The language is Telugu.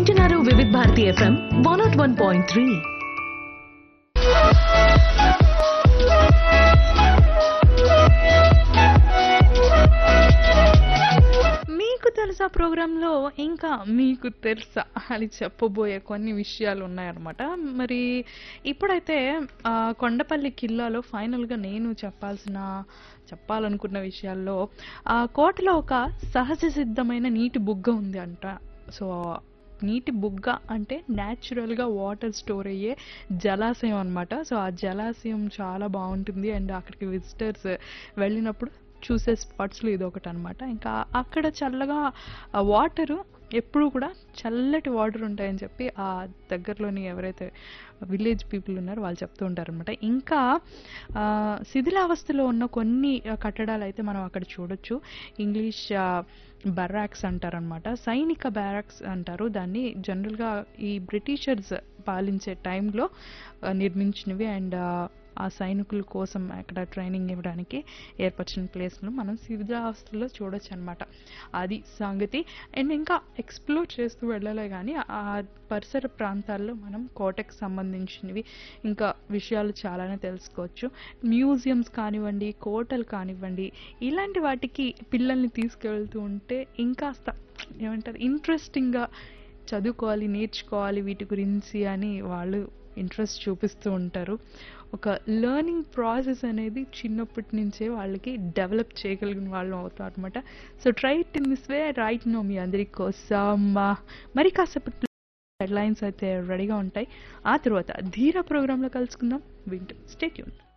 వింటున్నారు Vividh Bharati FM one nought one point three మీకు తెలుసా ప్రోగ్రాంలో ఇంకా మీకు తెలుసా అని చెప్పబోయే కొన్ని విషయాలు ఉన్నాయన్నమాట మరి ఇప్పుడైతే ఆ, కొండపల్లి కిల్లాలో ఫైనల్గా నేను చెప్పాల్సిన చెప్పాలనుకున్న విషయాల్లో ఆ కోటలో ఒక సహజ సిద్ధమైన నీటి బుగ్గ ఉంది అంట సో నీటి బుగ్గ అంటే న్యాచురల్గా వాటర్ స్టోర్ అయ్యే జలాశయం అన్నమాట సో ఆ జలాశయం చాలా బాగుంటుంది అండ్ అక్కడికి విజిటర్స్ వెళ్ళినప్పుడు చూసే స్పాట్స్లో ఇది ఒకటి అనమాట ఇంకా అక్కడ చల్లగా వాటరు ఎప్పుడు కూడా చల్లటి వాటర్ ఉంటాయని చెప్పి ఆ దగ్గరలోని ఎవరైతే విలేజ్ పీపుల్ ఉన్నారో వాళ్ళు చెప్తూ ఉంటారనమాట ఇంకా ఆ, శిథిలావస్థలో ఉన్న కొన్ని ఆ, కట్టడాలు అయితే మనం అక్కడ చూడొచ్చు ఇంగ్లీష్ బరాక్స్ అంటారనమాట సైనిక బ్యారక్స్ అంటారు దాన్ని జనరల్గా ఈ బ్రిటిషర్స్ పాలించే టైంలో నిర్మించినవి అండ్ ఆ సైనికుల కోసం అక్కడ ట్రైనింగ్ ఇవ్వడానికి ఏర్పరిచిన ప్లేస్ను మనం శిథిలావస్థలో చూడొచ్చు అనమాట అది సంగతి అండ్ ఇంకా ఎక్స్ప్లోర్ చేస్తూ వెళ్ళాలి కానీ ఆ పరిసర ప్రాంతాల్లో మనం కోటకు సంబంధించినవి ఇంకా విషయాలు చాలానే తెలుసుకోవచ్చు మ్యూజియంస్ కానివ్వండి కోటలు కానివ్వండి ఇలాంటి వాటికి పిల్లల్ని తీసుకెళ్తూ ఉంటే ఇంకాస్త ఏమంటారు ఇంట్రెస్టింగ్గా చదువుకోవాలి నేర్చుకోవాలి వీటి గురించి అని వాళ్ళు ఇంట్రెస్ట్ చూపిస్తూ ఉంటారు ఒక లెర్నింగ్ ప్రాసెస్ అనేది చిన్నప్పటి నుంచే వాళ్ళకి డెవలప్ చేయగలిగిన వాళ్ళు అవుతారు అనమాట so try it in this way right no మీ అందరి కోసం ఆ, మరి కాసేపట్లో హెడ్లైన్స్ అయితే రెడీగా ఉంటాయి ఆ తర్వాత ధీరా ప్రోగ్రాంలో కలుసుకుందాం వింటూ స్టేట్యూన్